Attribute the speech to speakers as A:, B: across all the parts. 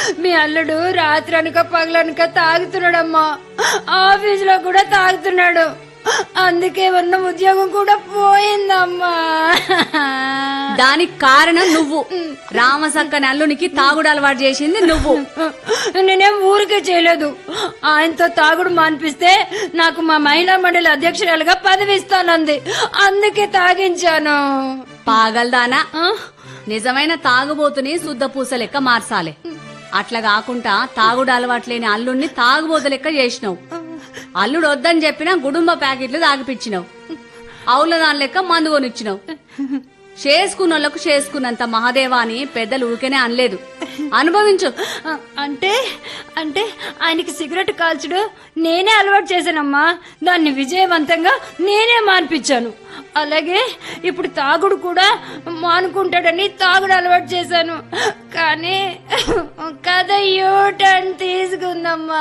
A: మీ అల్లుడు రాత్రి అనక పగలనక తాగుతున్నాడమ్మా ఆఫీసులో కూడా తాగుతున్నాడు అందుకే ఉన్న ఉద్యోగం కూడా పోయిందమ్మా
B: దానికి కారణం నువ్వు రామసక్క నల్లునికి తాగుడు అలవాటు చేసింది నువ్వు
A: నేనేం ఊరికే చేయలేదు ఆయనతో తాగుడు మాన్పిస్తే నాకు మా మహిళా మండలి అధ్యక్షురాలుగా పదవి ఇస్తానంది అందుకే తాగించాను
B: పాగల్దానా
A: ఆ?
B: నిజమైన తాగుబోతుని శుద్ధ పూస లెక్క మార్చాలి అట్లా కాకుండా తాగుడు అలవాట్లేని అల్లుడిని తాగుబోతు లెక్క చేసినావు అల్లుడు వద్దని చెప్పినా గుడుంబ ప్యాకెట్లు తాగిపించినావు అవుల దాని లెక్క మందు కొనిచ్చినావు చేసుకున్నోళ్లకు చేసుకున్నంత మహాదేవా అని పెద్దలు ఊరికేనే అనలేదు అనుభవించు
A: ఆ, అంటే అంటే ఆయనకి సిగరెట్ కాల్చుడు నేనే అలవాటు చేశానమ్మా దాన్ని విజయవంతంగా నేనే మాన్పించాను అలాగే ఇప్పుడు తాగుడు కూడా మానుకుంటాడని తాగుడు అలవాటు చేశాను కానీ కథ యూటర్న్ తీసుకుందమ్మా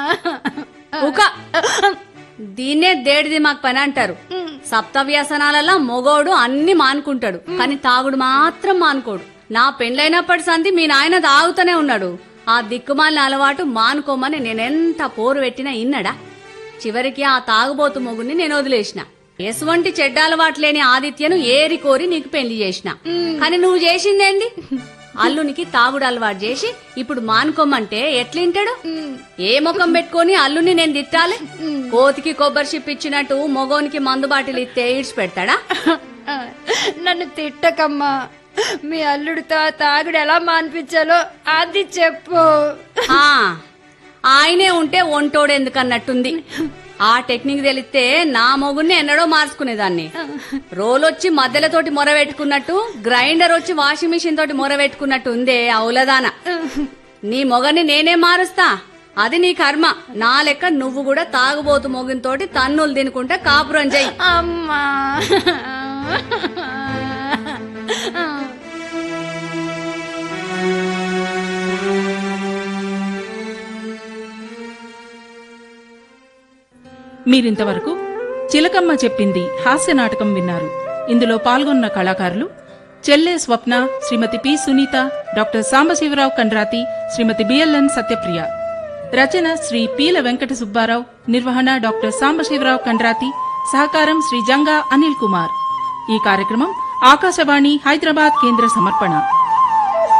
B: ఊక దీన్నే దేడిది మాకు పని అంటారు సప్త వ్యసనాలలో మొగోడు అన్ని మానుకుంటాడు కానీ తాగుడు మాత్రం మానుకోడు నా పెండ్లైనప్పటి సంధి మీ నాయన తాగుతూనే ఉన్నాడు ఆ దిక్కుమాలిన అలవాటు మానుకోమని నేనెంత పోరు పెట్టినా ఇన్నడా చివరికి ఆ తాగుబోతు మొగుని నేను వదిలేసిన ఎసువంటి చెడ్డ అలవాటు లేని ఆదిత్యను ఏరి కోరి నీకు పెళ్లి చేసిన కానీ నువ్వు చేసిందేంది అల్లునికి తాగుడు అలవాటు చేసి ఇప్పుడు మానుకోమంటే ఎట్లింటాడు ఏ ముఖం పెట్టుకొని అల్లుని నేను తిట్టాలి కోతికి కొబ్బరి షిప్ ఇచ్చినట్టు మొగోనికి మందు బాటిల్ ఇస్తే ఈడ్చి పెడతాడా
A: నన్ను తిట్టకమ్మా మీ అల్లుడితో ఆ తాగుడు ఎలా మాన్పించాలో అది చెప్పు
B: ఆ, ఆయనే ఉంటే ఒంటోడు ఎందుకన్నట్టుంది ఆ టెక్నిక్ తెలిస్తే నా మొగుడిని ఎన్నడో మార్చుకునేదాన్ని రోలొచ్చి మధ్యలతోటి మొర పెట్టుకున్నట్టు గ్రైండర్ వచ్చి వాషింగ్ మిషన్ తోటి మొర పెట్టుకున్నట్టు ఉందే అవులదాన నీ మొగని నేనే మారుస్తా అది నీ కర్మ నా లెక్క నువ్వు కూడా తాగుబోతు మొగినతోటి తన్నులు తినుకుంటే కాపురం చెయ్యి
A: అమ్మా
C: మీరింతవరకు చిలకమ్మ చెప్పింది హాస్య నాటకం విన్నారు ఇందులో పాల్గొన్న కళాకారులు చెల్లె స్వప్న శ్రీమతి పి సునీత డాక్టర్ సాంబశివరావు కండ్రాతి శ్రీమతి బిఎల్ఎన్ సత్యప్రియ రచన శ్రీ పీల వెంకట సుబ్బారావు నిర్వహణ డాక్టర్ సాంబశివరావు కండ్రాతి సహకారం శ్రీ జంగా అనిల్ కుమార్ ఈ కార్యక్రమం ఆకాశవాణి హైదరాబాద్ కేంద్ర సమర్పణ